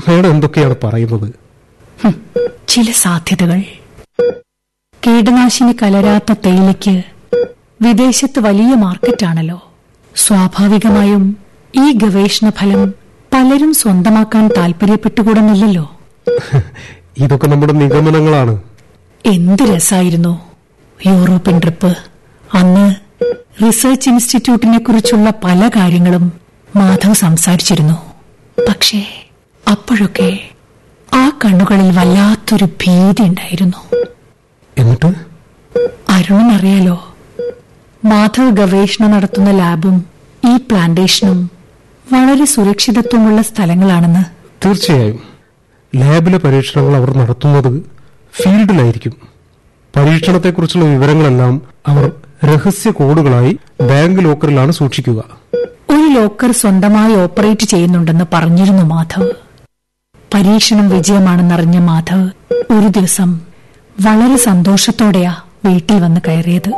Madam എന്തൊക്കെയാണ് പറയുന്നത് ഹും, ചില സാധ്യതകൾ കീടനാശിനി കലരാത്ത തേയിലയ്ക്ക് വിദേശത്ത് വലിയ മാർക്കറ്റാണല്ലോ സ്വാഭാവികമായും ഈ ഗവേഷണ ഫലം പലരും സ്വന്തമാക്കാൻ താല്പര്യപ്പെട്ടുകൂടുന്നില്ലല്ലോ ഇതൊക്കെ നമ്മുടെ നിഗമനങ്ങളാണ് എന്ത് രസായിരുന്നു യൂറോപ്യൻ ട്രിപ്പ് അന്ന് റിസർച്ച് ഇൻസ്റ്റിറ്റ്യൂട്ടിനെ കുറിച്ചുള്ള പല കാര്യങ്ങളും മാധവ് സംസാരിച്ചിരുന്നു പക്ഷേ അപ്പോഴൊക്കെ ആ കണ്ണുകളിൽ വല്ലാത്തൊരു ഭീതി ഉണ്ടായിരുന്നു എന്നിട്ട് അരുണിനറിയാലോ മാധവ് ഗവേഷണം നടത്തുന്ന ലാബും ഈ പ്ലാന്റേഷനും വളരെ സുരക്ഷിതത്വമുള്ള സ്ഥലങ്ങളാണെന്ന് തീർച്ചയായും ലാബിലെ പരീക്ഷണങ്ങൾ അവർ നടത്തുന്നത് ഫീൽഡിലായിരിക്കും പരീക്ഷണത്തെക്കുറിച്ചുള്ള വിവരങ്ങളെല്ലാം അവർ രഹസ്യ കോഡുകളായി ബാങ്ക് ലോക്കറിലാണ് സൂക്ഷിക്കുക ഒരു ലോക്കർ സ്വന്തമായി ഓപ്പറേറ്റ് ചെയ്യുന്നുണ്ടെന്ന് പറഞ്ഞിരുന്നു മാധവ് പരീക്ഷണം വിജയമാണെന്നറിഞ്ഞ മാധവ് ഒരു ദിവസം വളരെ സന്തോഷത്തോടെയാ വീട്ടിൽ വന്ന് കയറിയത്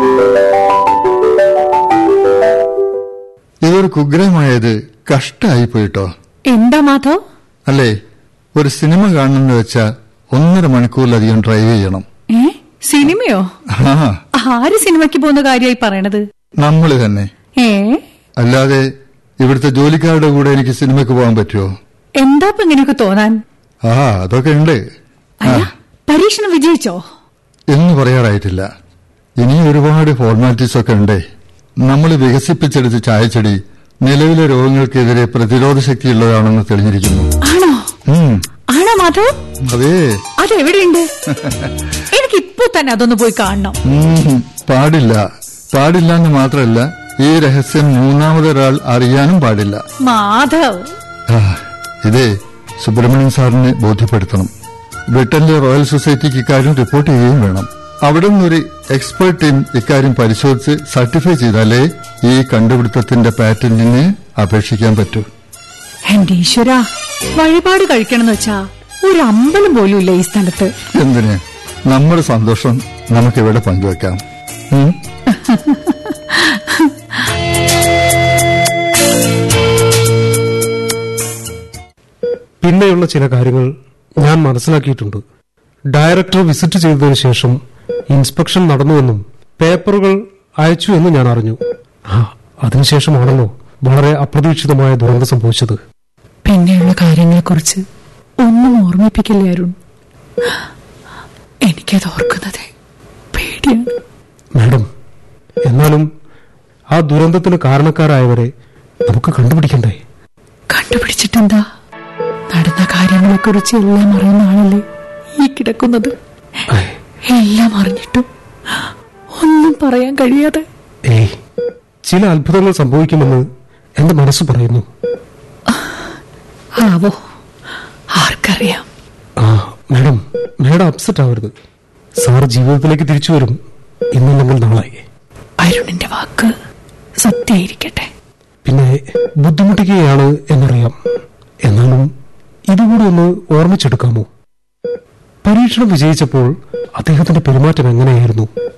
ഇതൊരു കുഗ്രഹമായത് കഷ്ടായി പോയിട്ടോ എന്താ മാധവ് അല്ലേ ഒരു സിനിമ കാണണമെന്ന് വെച്ചാൽ ഒന്നര മണിക്കൂറിലധികം ഡ്രൈവ് ചെയ്യണം ഏ സിനിമയോ ആ ആര് സിനിമയ്ക്ക് പോകുന്ന കാര്യമായി പറയണത് നമ്മൾ തന്നെ ഏ അല്ലാതെ ഇവിടുത്തെ ജോലിക്കാരുടെ കൂടെ എനിക്ക് സിനിമയ്ക്ക് പോകാൻ പറ്റുമോ എന്താ ഇപ്പൊ ഇങ്ങനെയൊക്കെ തോന്നാൻ ആ അതൊക്കെ ഉണ്ട് ആ അല്ല പരീക്ഷണം വിജയിച്ചോ എന്ന് പറയാറായിട്ടില്ല ഇനി ഒരുപാട് ഫോർമാലിറ്റീസ് ഒക്കെ ഉണ്ട് നമ്മൾ വികസിപ്പിച്ചെടുത്ത ചായച്ചെടി നിലവിലെ രോഗങ്ങൾക്കെതിരെ പ്രതിരോധ ശക്തിയുള്ളതാണെന്ന് തെളിഞ്ഞിരിക്കുന്നു ആണോ ഉം, ആണോ മാധവ് അതേ അതെവിടെയുണ്ട് എനിക്ക് ഇപ്പൊ തന്നെ അതൊന്ന് പോയി കാണണം ഉം, പാടില്ല പാടില്ല എന്ന് മാത്രമല്ല ഈ രഹസ്യം മൂന്നാമതൊരാൾ അറിയാനും പാടില്ല മാധവ് ആ, ഇതേ സുബ്രഹ്മണ്യൻ സാറിനെ ബോധ്യപ്പെടുത്തണം ബ്രിട്ടനിലെ റോയൽ സൊസൈറ്റിക്ക് ഇക്കാര്യം റിപ്പോർട്ട് ചെയ്യുകയും വേണം അവിടെ നിന്നൊരു എക്സ്പേർട്ട് ടീം ഇക്കാര്യം പരിശോധിച്ച് സർട്ടിഫൈ ചെയ്താലേ ഈ കണ്ടുപിടുത്തത്തിന്റെ പാറ്റന്റിന് അപേക്ഷിക്കാൻ പറ്റൂ എന്റെ ഈശ്വര വഴിപാട് കഴിക്കണമെന്ന് വെച്ചാ ഒരു അമ്പലം പോലും ഇല്ല ഈ സ്ഥലത്ത് എന്തിന് നമ്മുടെ സന്തോഷം നമുക്കിവിടെ പങ്കുവെക്കാം ഉം? പിന്നെയുള്ള ചില കാര്യങ്ങൾ ഞാൻ മനസ്സിലാക്കിയിട്ടുണ്ട് ഡയറക്ടർ വിസിറ്റ് ചെയ്തതിനു ശേഷം ഇൻസ്പെക്ഷൻ നടന്നുവെന്നും പേപ്പറുകൾ അയച്ചു എന്നും ഞാൻ അറിഞ്ഞു ആ അതിനുശേഷമാണല്ലോ വളരെ അപ്രതീക്ഷിതമായ ദുരന്തം സംഭവിച്ചത് പിന്നെയുള്ള കാര്യങ്ങളെക്കുറിച്ച് ഒന്നും ഓർമ്മിപ്പിക്കില്ല അരുൺ എനിക്കത് ഓർക്കുന്നത് പേടിയാണ് മാഡം എന്നാലും ആ ദുരന്തത്തിന് കാരണക്കാരായവരെ നമുക്ക് കണ്ടുപിടിക്കണ്ടേ കണ്ടുപിടിച്ചിട്ടെന്താ നടന്ന കാര്യങ്ങളെക്കുറിച്ച് എല്ലാം അറിയുന്ന ആളല്ലേ ഈ കിടക്കുന്നത് ഐ, എല്ലാം അറിഞ്ഞിട്ടും ഒന്നും പറയാൻ കഴിയാതെ ഏയ് ചില അത്ഭുതങ്ങൾ സംഭവിക്കുമെന്ന് എന്റെ മനസ്സ് പറയുന്നു ആവോ ആർക്കറിയാം ആ മാഡം മാഡം അപ്സെറ്റ് ആവരുത് സാർ ജീവിതത്തിലേക്ക് തിരിച്ചു വരും ഇന്നല്ലെങ്കിൽ നാളെ അരുണിന്റെ വാക്ക് സത്യായിരിക്കട്ടെ പിന്നെ ബുദ്ധിമുട്ടിക്കുകയാണ് എന്നറിയാം എന്നാലും ഇതുകൂടി ഒന്ന് ഓർമ്മിച്ചെടുക്കാമോ പരീക്ഷണം വിജയിച്ചപ്പോൾ അദ്ദേഹത്തിന്റെ പെരുമാറ്റം എങ്ങനെയായിരുന്നു